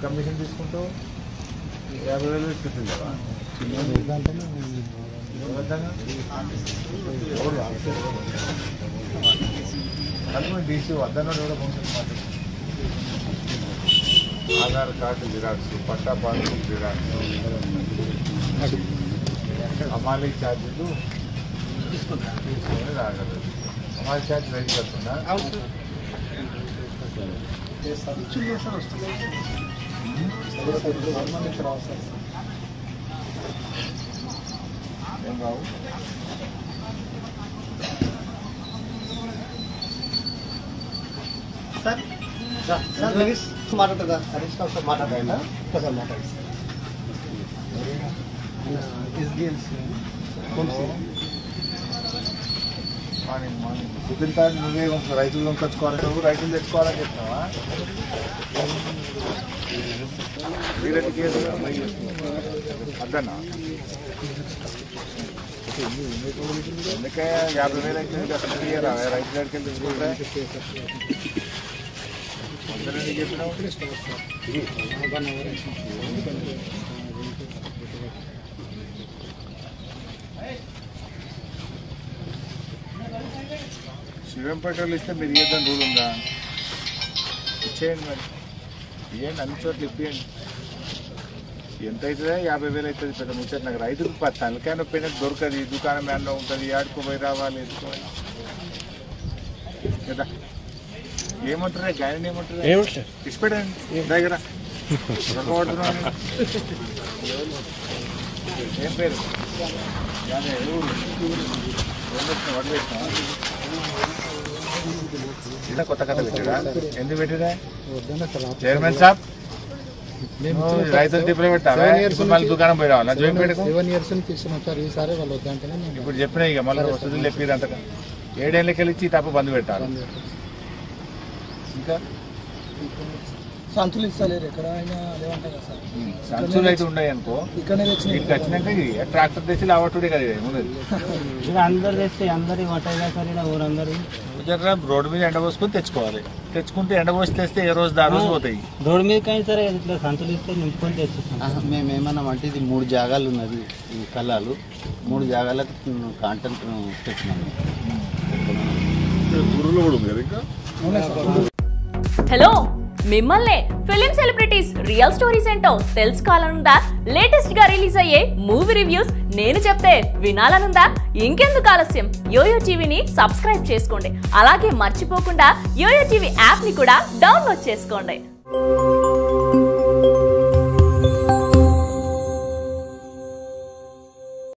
Commission తీసుకుంటావు యాభై వేలు పెట్టుకుంటుంది కదా వద్దన్నా? ఎవరు కనుక డీసీ వద్దన్నాడు కూడా కొంచెం మాట్లాడు ఆధార్ కార్డు జిరాక్స్ పట్టా పాస్బుక్ జిరాక్స్ హమాలీ ఛార్జీలు తీసుకొని రాగలరు హమాలీ ఛార్జ్ రైతు కడుతున్నా ఏం రావు సార్ సార్ సార్ లగేజ్ మాట్లాడదా హరీష్ రావు సార్ మాట్లాడండి ఒకసారి మాట్లాడండి ఎస్డిఎల్స్ మార్నింగ్ మార్నింగ్ కుదిరితే నువ్వే కొంచెం రైతులు కొనుక్కొచ్చుకోవాలి నువ్వు రైతులు తెచ్చుకోవాలని చెప్తావా వీరెడ్డికి ఏదో అద్దన్నా అందుకే యాభై వేలు అయితే అసలు తీయరా రైతు దగ్గరికి వెళ్ళి తీసుకుంటే అందరినీ చెప్పినావు శివం పెట్రోల్ ఇస్తే మీరు ఇయ్యద్దని రూల్ ఉందా ఇచ్చేయండి మరి ఇవ్వండి అన్ని చోట్ల ఇప్పియండి ఎంత అవుతుందా యాభై వేలు అవుతుంది పెద్ద ముచ్చట నాకు రైతుకు ప- తలకాయ పోయినట్టు దొరకదు ఈ దుకాణం ఏమన్నా ఉంటుంది ఆడుకోపోయి రావాలి ఎత్తుకోవాలి కదా ఏమంటారా గాయని ఏమంటారా ఇచ్చిపెట్టండి దగ్గర ఏం పేరు గానే, ఏ ఊరు? ఏం పెట్టినావు? వడ్లు పెట్టినావా? ఇలా కొత్త కథ పెట్టారా ఎందుకు పెట్టిరా చైర్మన్ సాబ్ నువ్వు రైతులు తిప్పలు పెట్టావా ఇప్పుడు మళ్ళీ దుకాణం పోయి రావాలా జోయి పెట్టుకో సెవెన్ ఇయర్స్ నుంచి తీసుకుని వచ్చారు ఈసారి వాళ్ళు వద్దంటేనే నేను ఇప్పుడు చెప్పినా ఇక మళ్ళీ వసతులు చెప్పిరు అంతగా ఏడేళ్ళకి వెళ్ళి ఇచ్చి తప్పు బంద్ పెట్టాలి ఇంకా సంచులు ఇస్తలేరు ఎక్కడ అయినా అదేమంటా కదా సార్ ఉమ్, సంచులు అయితే ఉన్నాయి అనుకో ఇక్కడనే తెచ్చినాయి ఇంటికి వచ్చినాక ఇది ట్రాక్టర్ తెచ్చి లావట్టుడే కదా ఇది ఉన్నది ఇక అందరు తెస్తే అందరి వటాయిగా సార్ ఇక్కడ ఊరందరూ జర రోడ్డు మీద ఎండబోసుకొని తెచ్చుకోవాలి తెచ్చుకుంటే ఎండబోసి తెస్తే ఏ రోజు ఆ రోజు పోతాయి రోడ్డు మీద కానీ సరే ఇట్లా సంచులు ఇస్తే నింపుకొని తెచ్చేస్తాం మేము ఏమన్నామంటే ఇది మూడు జాగాలు ఉన్నది ఈ కళాలు మూడు జాగాలకు కాంటెంట్ పెట్టినాము హలో మిమ్మల్నే ఫిలిం సెలబ్రిటీస్ రియల్ స్టోరీస్ ఏంటో తెలుసుకోవాలనుందా లేటెస్ట్ గా రిలీజ్ అయ్యే మూవీ రివ్యూస్ నేను చెప్తే వినాలనుందా ఇంకెందుకు ఆలస్యం యోయో టీవీని సబ్స్క్రైబ్ చేసుకోండి అలాగే మర్చిపోకుండా యోయో టీవీ యాప్ ని కూడా డౌన్లోడ్ చేసుకోండి